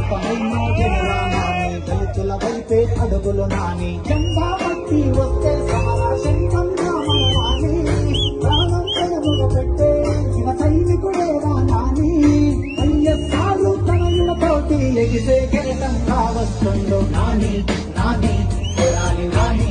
కష్టమైన జనరా నాని దళితుల వైపే అడుగులు నాని జెండా పట్టి వస్తే సమరా శంఖంగా మనవాణి ప్రాణం తెలముగ పెట్టే శివ సైనికుడేరా నాని వైఎస్ఆర్ తనయులతోటి ఎగిసే కిరీటం కావస్తుందో నాని నాని కొడాలి నాని